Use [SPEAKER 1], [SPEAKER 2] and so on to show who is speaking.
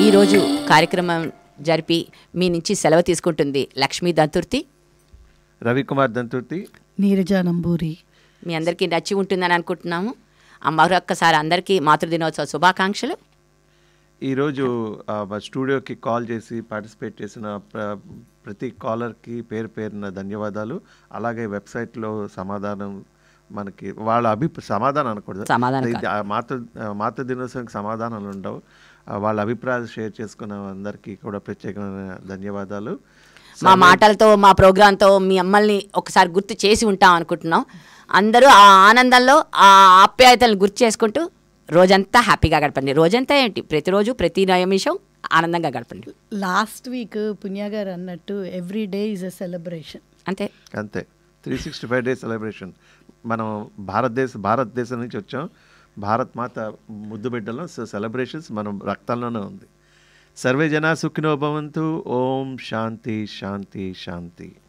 [SPEAKER 1] ఈరోజు కార్యక్రమం జరిపి మీ నుంచి సెలవు తీసుకుంటుంది లక్ష్మీ దంతుర్తి
[SPEAKER 2] రవికుమార్ దంతుర్తి
[SPEAKER 3] నీరజ నంబూరి
[SPEAKER 1] మీ అందరికీ నచ్చి ఉంటుందని అనుకుంటున్నాము ఆ మరొక్కసారి అందరికీ మాతృదినోత్సవ శుభాకాంక్షలు
[SPEAKER 2] ఈరోజు ఆ, మా స్టూడియోకి కాల్ చేసి పార్టిసిపేట్ చేసిన ప్ర- ప్రతి కాలర్కి పేరు పేరున ధన్యవాదాలు అలాగే వెబ్సైట్లో సమాధానం మనకి వాళ్ళ అభి సమాధానం అనకూడదు
[SPEAKER 1] సమాధానం
[SPEAKER 2] ఇది ఆ మాతృ ఆ, మాతృ దినోత్సవానికి సమాధానాలు ఉండవు ఆ, వాళ్ళ అభిప్రాయాలు షేర్ చేసుకున్న అందరికీ కూడా ప్రత్యేకమైన ధన్యవాదాలు
[SPEAKER 1] మా మాటలతో మా ప్రోగ్రాంతో మీ అమ్మల్ని ఒకసారి గుర్తు చేసి ఉంటాం అనుకుంటున్నాం అందరూ ఆ ఆనందంలో ఆ ఆప్యాయతలను గుర్తు చేసుకుంటూ రోజంతా హ్యాపీగా గడపండి రోజంతా ఏంటి ప్రతిరోజు ప్రతి నిమిషం ఆనందంగా గడపండి
[SPEAKER 3] లాస్ట్ వీక్ పుణ్య గారు అన్నట్టు every day is a celebration
[SPEAKER 1] అంతే
[SPEAKER 2] అంతే three sixty five days celebration మనం భారతదేశ భారతదేశం నుంచి వచ్చాం భారత్ మాత ముద్దు బిడ్డలో సో సెలబ్రేషన్స్ మనం రక్తంలోనే ఉంది సర్వే జనా సుఖినో భవంతు ఓం శాంతి శాంతి శాంతి